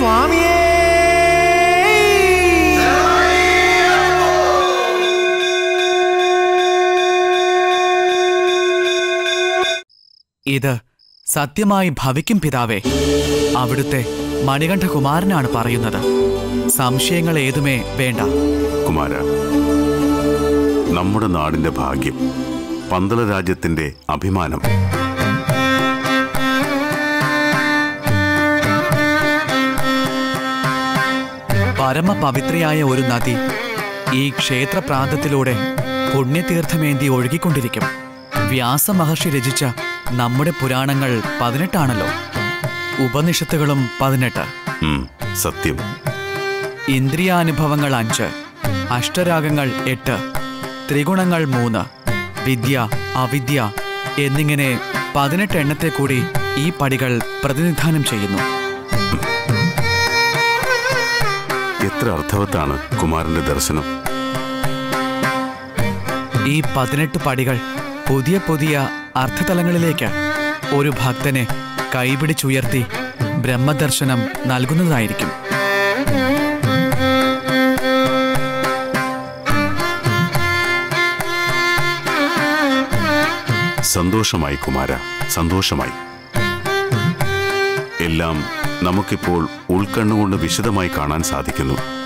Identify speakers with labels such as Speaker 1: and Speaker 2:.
Speaker 1: സ്വാമിയേ
Speaker 2: ഇത് സത്യമായി ഭവിക്കും പിതാവേ അവിടുത്തെ മണികണ്ഠകുമാരനാണ് പറയുന്നത് സംശയങ്ങൾ ഏതുമേ വേണ്ട
Speaker 3: കുമാര നമ്മുടെ നാടിന്റെ ഭാഗ്യം പന്തള രാജ്യത്തിന്റെ അഭിമാനം
Speaker 2: പരമപവിത്രയായ ഒരു നദി ഈ ക്ഷേത്രപ്രാന്തത്തിലൂടെ പുണ്യതീർത്ഥമേന്തി ഒഴുകിക്കൊണ്ടിരിക്കും വ്യാസമഹർഷി രചിച്ച നമ്മുടെ പുരാണങ്ങൾ പതിനെട്ടാണല്ലോ ഉപനിഷത്തുകളും പതിനെട്ട്
Speaker 3: ഉം, സത്യം
Speaker 2: ഇന്ദ്രിയാനുഭവങ്ങൾ അഞ്ച് അഷ്ടരാഗങ്ങൾ എട്ട് ത്രിഗുണങ്ങൾ മൂന്ന് വിദ്യ അവിദ്യ എന്നിങ്ങനെ പതിനെട്ട് എണ്ണത്തെ കൂടി ഈ പടികൾ പ്രതിനിധാനം ചെയ്യുന്നു
Speaker 3: എത്ര അർത്ഥവത്താണ് കുമാരന്റെ ദർശനം
Speaker 2: ഈ പതിനെട്ട് പടികൾ പുതിയ പുതിയ അർത്ഥതലങ്ങളിലേക്ക് ഒരു ഭക്തനെ കൈപിടിച്ചുയർത്തി ബ്രഹ്മദർശനം നൽകുന്നതായിരിക്കും
Speaker 3: സന്തോഷമായി കുമാര സന്തോഷമായി എല്ലാം നമുക്കിപ്പോൾ ഉൾക്കണ്ണുകൊണ്ട് വിശദമായി കാണാൻ സാധിക്കുന്നു